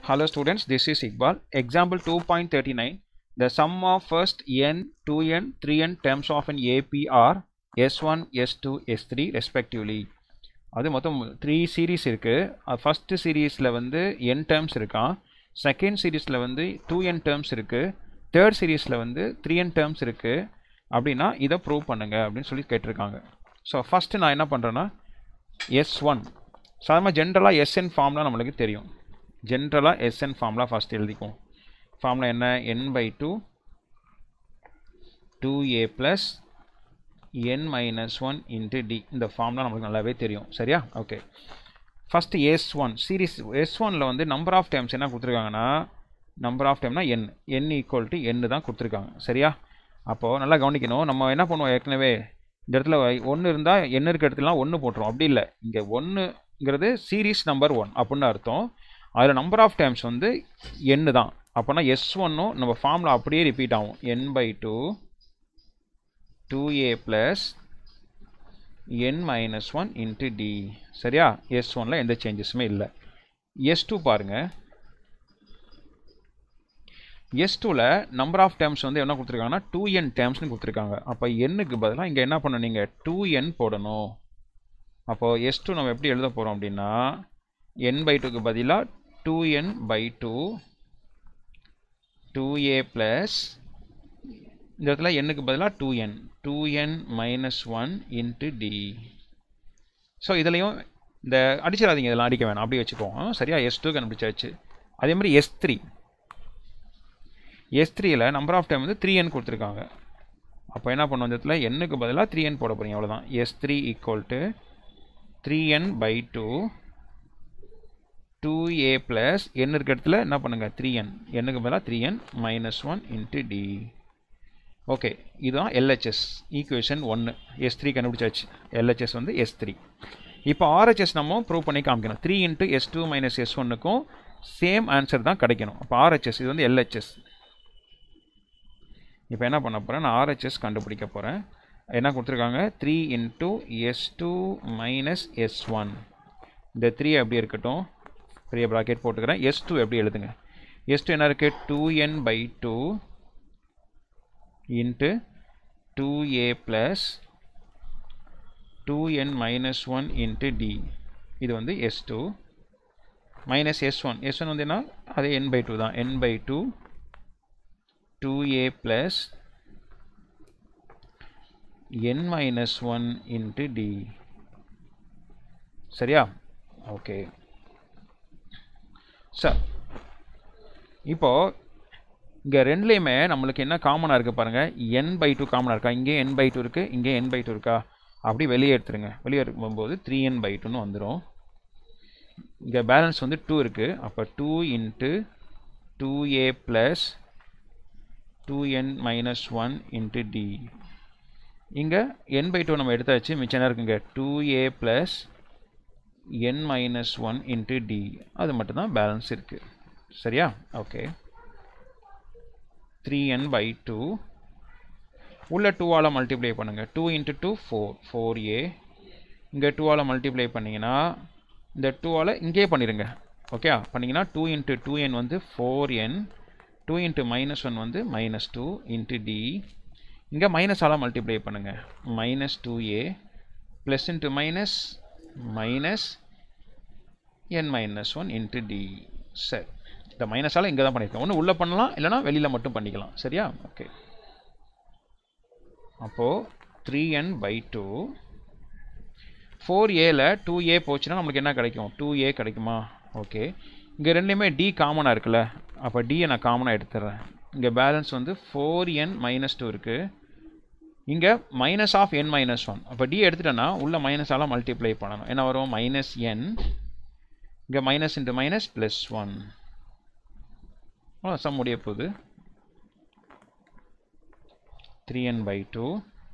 Hello students, this is Iqbal. Example 2.39. The sum of first n, 2n, 3n terms of an AP are S1, S2, S3 respectively. அது மொத்தம் three series இருக்குது first சீரீஸில் வந்து என் terms இருக்கான் second சீரீஸில் வந்து two N terms இருக்குது third சீரீஸில் வந்து த்ரீ என் டேர்ம்ஸ் இருக்குது அப்படின்னா இதை ப்ரூவ் பண்ணுங்க அப்படின்னு சொல்லி கேட்டிருக்காங்க ஸோ ஃபஸ்ட்டு நான் என்ன பண்ணுறேன்னா எஸ் ஒன் சாதாரணமாக ஜென்ரலாக எஸ்என் ஃபார்ம்லாம் நம்மளுக்கு தெரியும் ஜென்ரலாக எஸ்என் ஃபார்ம்லாம் ஃபஸ்ட் எழுதிக்கும் ஃபார்மில் என்ன N by two two A plus N minus one into D இந்த ஃபார்ம்லாம் நம்மளுக்கு நல்லாவே தெரியும் சரியா okay first S one series S ஒனில் வந்து நம்பர் ஆஃப் டைம்ஸ் என்ன கொடுத்துருக்காங்கன்னா நம்பர் ஆஃப் டைம்னா என் என் ஈக்குவல் டு என்னு தான் கொடுத்துருக்காங்க சரியா அப்போது நல்லா கவனிக்கணும் நம்ம என்ன பண்ணுவோம் ஏற்கனவே இந்த இடத்துல ஒன்று இருந்தால் என்ன இருக்க இடத்துலலாம் ஒன்று போட்டுரும் அப்படி இல்லை இங்கே ஒன்றுங்கிறது சீரீஸ் நம்பர் ஒன் அப்படின்னு அர்த்தம் அதில் நம்பர் ஆஃப் டைம்ஸ் வந்து எண்ணு தான் அப்போனா எஸ் ஒன்னும் நம்ம ஃபார்மில் அப்படியே ரிப்பீட் ஆகும் N by two two A plus N minus one into D சரியா எஸ் ஒனில் எந்த சேஞ்சஸுமே இல்லை எஸ் டூ பாருங்கள் எஸ் டூவில் நம்பர் ஆஃப் டேர்ம்ஸ் வந்து என்ன கொடுத்துருக்காங்கன்னா டூ என் டேர்ம்ஸ்னு கொடுத்துருக்காங்க அப்போ எண்ணுக்கு பதிலாக இங்கே என்ன பண்ணணும் நீங்கள் டூ என் போடணும் அப்போது எஸ் டூ நம்ம எப்படி எழுத போகிறோம் அப்படின்னா என் பை டூக்கு பதிலாக two N by two two A plus இந்த இடத்துல எண்ணுக்கு பதிலாக two N two N minus one into D so இதுலேயும் இந்த அடிச்சிடாதீங்க இதெல்லாம் அடிக்க வேணாம் அப்படி வச்சுக்குவோம் சரியா எஸ் டூ கண்டுபிடிச்சாச்சு அதே மாதிரி எஸ் த்ரீ எஸ் த்ரீயில் நம்பர் ஆஃப் டைம் வந்து த்ரீ என் கொடுத்துருக்காங்க அப்போ என்ன பண்ணுவோம் இந்த இடத்துல எண்ணுக்கு பதிலாக த்ரீ என் போட போகிறீங்க அவ்வளோதான் S three equal to three N by two two A plus N இருக்க இடத்துல என்ன பண்ணுங்கள் த்ரீ என் எண்ணுக்கு பதிலாக three N minus one into D okay இதுதான் எல்ஹெச்எஸ் ஈக்குவேஷன் ஒன்று எஸ் த்ரீ கண்டுபிடிச்சாச்சு எல்ஹெச்எஸ் வந்து எஸ் த்ரீ இப்போ ஆர்ஹெச்எஸ் நம்ம ப்ரூவ் பண்ணி காமிக்கணும் three into S two minus S ஒன்னுக்கும் சேம் ஆன்சர் தான் கிடைக்கணும் அப்போ ஆர்ஹெச்எஸ் இது வந்து எல்ஹெச்எஸ் இப்போ என்ன பண்ண போகிறேன் நான் ஆர்ஹெச்எஸ் கண்டுபிடிக்க போகிறேன் என்ன கொடுத்துருக்காங்க three into S two minus S one இந்த த்ரீ எப்படி இருக்கட்டும் பெரிய ப்ராக்கெட் போட்டுக்கிறேன் எஸ் டூ எப்படி எழுதுங்க எஸ் டூ என்ன இருக்குது two N by two into two A plus two N minus one into D இது வந்து S two minus S one S one வந்து என்ன அது என் பை டூ தான் N by two two A plus N minus one into D சரியா okay sir இப்போது இங்கே ரெண்டுலேயுமே நம்மளுக்கு என்ன காமனாக இருக்குது பாருங்கள் என் பை டூ காமனாக இருக்கா இங்கே என் பை டூ இருக்குது இங்கே என் பை டூ இருக்கா அப்படி வெளியே எடுத்துருங்க வெளியே எடுக்கும்போது த்ரீ என் பை டூன்னு வந்துடும் இங்கே பேலன்ஸ் வந்து டூ இருக்குது அப்போ two into two A plus two N minus one into D இங்கே என் பை டூ நம்ம எடுத்தாச்சு மிச்சம் என்ன இருக்குங்க two A plus N minus one into D அது மட்டும்தான் பேலன்ஸ் இருக்குது சரியா okay three N by two உள்ள டூவால் மல்டிப்ளை பண்ணுங்கள் two into two four four A இங்கே டூவால் மல்டிப்ளை பண்ணிங்கன்னா இந்த டூவால் இங்கேயே பண்ணிடுங்க ஓகே பண்ணிங்கன்னா டூ இன்ட்டு டூ என் வந்து four N two into minus one வந்து மைனஸ் டூ இன்ட்டு டி இங்கே மைனஸால் மல்டிப்ளை பண்ணுங்கள் minus two A plus into minus minus N minus one into D சரி இந்த மைனஸால் இங்கே தான் பண்ணியிருக்கேன் ஒன்று உள்ளே பண்ணலாம் இல்லைனா வெளியில் மட்டும் பண்ணிக்கலாம் சரியா ஓகே அப்போது three N by two four ஏல டூ ஏ போச்சுன்னா நம்மளுக்கு என்ன கிடைக்கும் டூ ஏ கிடைக்குமா ஓகே இங்கே ரெண்டுலேயுமே டி காமனாக இருக்குல்ல அப்போ டியை நான் காமனாக எடுத்துடுறேன் இங்கே பேலன்ஸ் வந்து ஃபோர் என் மைனஸ் டூ இருக்குது இங்கே minus of N minus one அப்போ டி எடுத்துட்டேன்னா உள்ள மைனஸால் மல்டிப்ளை பண்ணணும் என்ன வரும் மைனஸ் என் இங்கே minus into minus plus one sum முடிய போகுது three N by two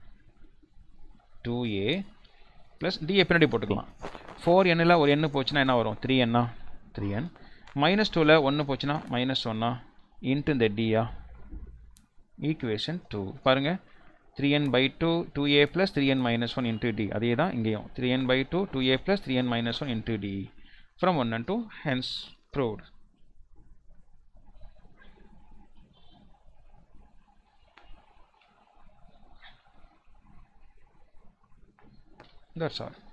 two A plus D A பின்னாடி போட்டுக்கலாம் ஃபோர் எண்ணில் ஒரு எண்ணு போச்சுன்னா என்ன வரும் த்ரீ என்னா த்ரீ என் மைனஸ் டூவில் ஒன்று போச்சுன்னா மைனஸ் ஒன்னா இன்ட்டு இந்த டியா ஈக்குவேஷன் டூ பாருங்கள் three N by two two A plus three N minus one into D அதே தான் இங்கேயும் three N by two two A plus three N minus one into D from one and two hence proved that's all